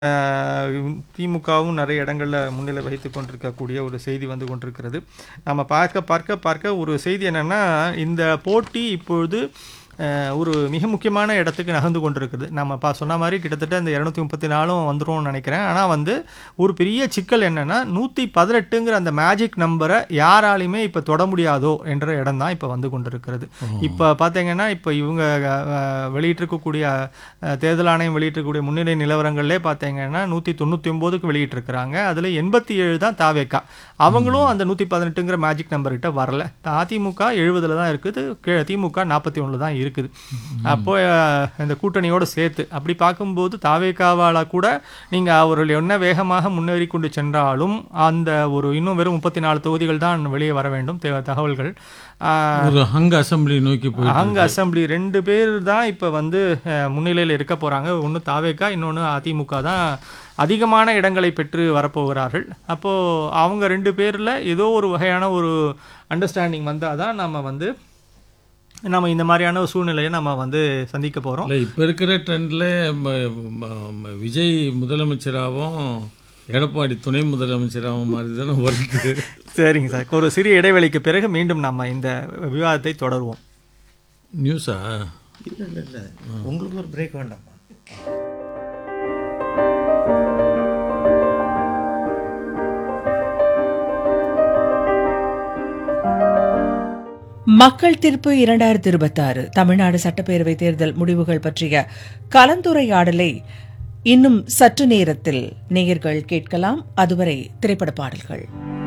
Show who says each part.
Speaker 1: திமுகவும் நிறைய இடங்கள்ல முன்னிலை வகித்துக் கொண்டிருக்கக்கூடிய ஒரு செய்தி வந்து கொண்டிருக்கிறது. நம்ம பார்க்க பார்க்க பார்க்க ஒரு செய்தி என்னன்னா, இந்த போட்டி இப்பொழுது அ ஒரு மிக முக்கியமான இடத்துக்கு நகர்ந்து கொண்டிருக்குது. நம்ம ப சொன்ன மாரி கிட்டத்தட்ட இந்த 234ம் வந்துரும்னு நெனைக்கிறேன். ஆனா வந்து ஒரு பெரிய சிக்கல் என்னன்னா, 118ங்கிற அந்த மேஜிக் நம்பர யாராலயுமே இப்ப தொட முடியாதோ என்ற இடம் தான் இப்ப வந்து கொண்டிருக்கிறது. இப்ப பார்த்தீங்கன்னா, இப்ப இவங்க அ வெளியிட்டிருக்கக்கூடிய அ தேர்தல் ஆணையம் வெளியிட்டிருக்கக்கூடிய முன்னிலை நிலவரங்கள்லே பார்த்தீங்கன்னா, 199க்கு வெளியிட்டிருக்கிறாங்க. அதுல 87 தான் தாவேகா. அவங்களும் அந்த 118ங்கிற மேஜிக் நம்பர் கிட்ட வரல. அதிமுக 70ல தான் இருக்குது. கே திமுக 41ல தான் இருக்குது. அப்போ இந்த கூட்டணியோட சேர்த்து. அப்படி பார்க்கும்போது தாவேகாவால கூட நீங்க அவர்கள் என்ன வேகமாக முன்னேறி கொண்டு சென்றாலும், அந்த ஒரு இன்னும் வெறும் 34 தொகுதிகள் தான் வெளியே வர வேண்டும் தெ தகவல்கள். ஆ
Speaker 2: ஒரு ஹங் அசெம்பிளி நோக்கி போயிட்டு
Speaker 1: ஹங்
Speaker 2: இருக்கு.
Speaker 1: அசெம்பிளி 2 பேர் தான் இப்ப வந்து அ முன்னிலையில இருக்க போறாங்க. ஒண்ணு தாவேகா, இன்னொன்னு அதிமுக தான் அதிகமான இடங்களை பெற்று வரப்போகிறார்கள். அப்போ அவங்க 2 பேர்ல ஏதோ ஒரு வகையான ஒரு அண்டர்ஸ்டாண்டிங் வந்தா தான் நம்ம வந்து நம்ம இந்த மாரியான ஒரு சூழ்நிலைய நம்ம வந்து சந்திக்க போறோம்.
Speaker 2: இல்ல இப்ப இருக்கிற ட்ரெண்ட்ல ம ம ம விஜய் முதலமைச்சராவும், எடப்பாடி துணை முதலமைச்சராவும் மாரி தானே வருது.
Speaker 1: சரிங்க சார். ஒரு சிறிய இடைவெளிக்கு பிறகு மீண்டும் நம்ம இந்த விவாதத்தை தொடருவோம்.
Speaker 2: நியூஸா?
Speaker 3: இல்ல இல்ல இல்ல உங்களுக்கு ஒரு பிரேக் வேண்டாமா
Speaker 4: மக்கள் தீர்ப்பு இரண்டாயிரத்தி இருபத்தாறு தமிழ்நாடு சட்டப்பேரவை தேர்தல் முடிவுகள் பற்றிய கலந்துரையாடலை இன்னும் சற்று நேரத்தில் நேயர்கள் கேட்கலாம் அதுவரை திரைப்பட பாடல்கள்